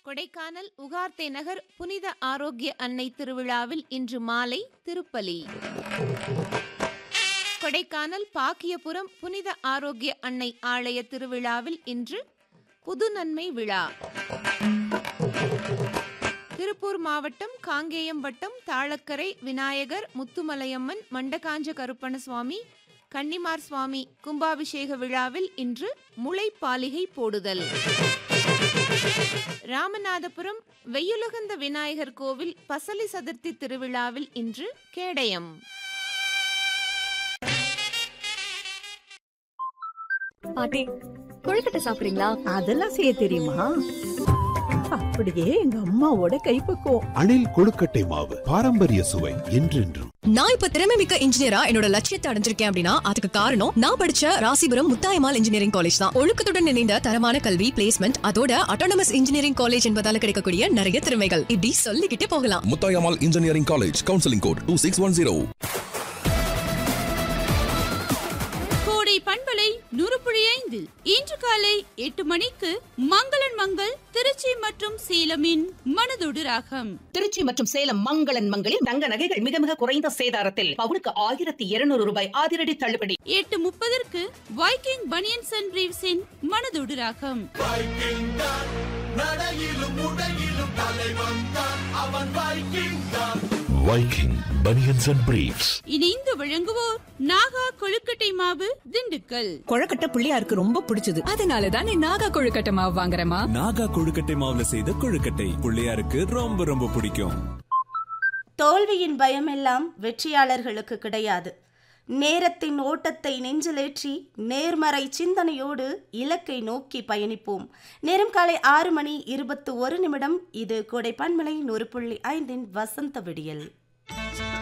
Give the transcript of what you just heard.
கொடைக்கானல் உகார்த்தே நகர் புனித ஆரோக்கிய அன்னை திருவிழாவில் இன்று மாலை திருப்பலி கொடைக்கானல் பாக்கியபுரம் புனித ஆரோக்கிய அன்னை ஆலய திருவிழாவில் இன்று புது நன்மை விழா திருப்பூர் மாவட்டம் காங்கேயம் வட்டம் தாளக்கரை விநாயகர் முத்துமலையம்மன் மண்டகாஞ்ச கருப்பணசுவாமி கன்னிமார் சுவாமி கும்பாபிஷேக விழாவில் இன்று முளைப்பாலிகை போடுதல் ராமநாதபுரம் வெய்யுலகந்த விநாயகர் கோவில் பசலி சதுர்த்தி திருவிழாவில் இன்று கேடயம் பாட்டி கொழுக்கட்டை சாப்பிடுறீங்களா அதெல்லாம் செய்ய தெரியுமா அப்படியே எங்க அம்மாவோட கைப்பக்குவம் அணில் கொழுக்கட்டை மாவு பாரம்பரிய சுவை என்றென்றும் நான் இப்ப திறமை மிக்க இன்ஜினியரா என்னோட லட்சியத்தை அடைஞ்சிருக்கேன் அப்படின்னா அதுக்கு காரணம் நான் படிச்ச ராசிபுரம் முத்தாயமால் இன்ஜினியரிங் காலேஜ் தான் ஒழுக்கத்துடன் இணைந்த தரமான கல்வி பிளேஸ்மெண்ட் அதோட அட்டானமஸ் இன்ஜினியரிங் காலேஜ் என்பதால கிடைக்கக்கூடிய நிறைய திறமைகள் இப்படி சொல்லிக்கிட்டே போகலாம் Muthayammal Engineering College counselling code two six one zero Kodai பண்பலை நுறுப்புழி ஐந்து இன்று காலை எட்டு மணிக்கு மங்களன் மங்கள் திருச்சி மற்றும் சேலமின் மனதொடு ராகம் திருச்சி மற்றும் சேலம் மங்களன் மங்களில் தங்க நகைகள் மிக மிக குறைந்த சேதாரத்தில் பவுனுக்கு ஆயிரத்தி இருநூறு ரூபாய் அதிரடி தள்ளுபடி எட்டு முப்பதற்கு வைக்கிங் பனியன்ஸ் அண்ட் ரீவ்ஸின் மனதொடு ராகம் வைக்கிங் பனியன்ஸ் அண்ட் பிரீஃப்ஸ் இணைந்து வழங்குவோர் நாகா கொழுக்கட்டை மாவு திண்டுக்கல் கொழக்கட்டை பிள்ளையாருக்கு ரொம்ப பிடிச்சது அதனால தான் நீ நாகா கொழுக்கட்டை மாவு வாங்குறமா நாகா கொழுக்கட்டை மாவுல செய்த கொழுக்கட்டை பிள்ளையாருக்கு ரொம்ப ரொம்ப பிடிக்கும் தோல்வியின் பயமெல்லாம் வெற்றியாளர்களுக்கு கிடையாது நேரத்தின் ஓட்டத்தை நெஞ்சிலேற்றி நேர்மறை சிந்தனையோடு இலக்கை நோக்கி பயணிப்போம் நேரம் காலை ஆறு மணி இருபத்து ஒரு நிமிடம் இது கொடைப்பான்மலை நூறு புள்ளி ஐந்தின் வசந்த விடியல்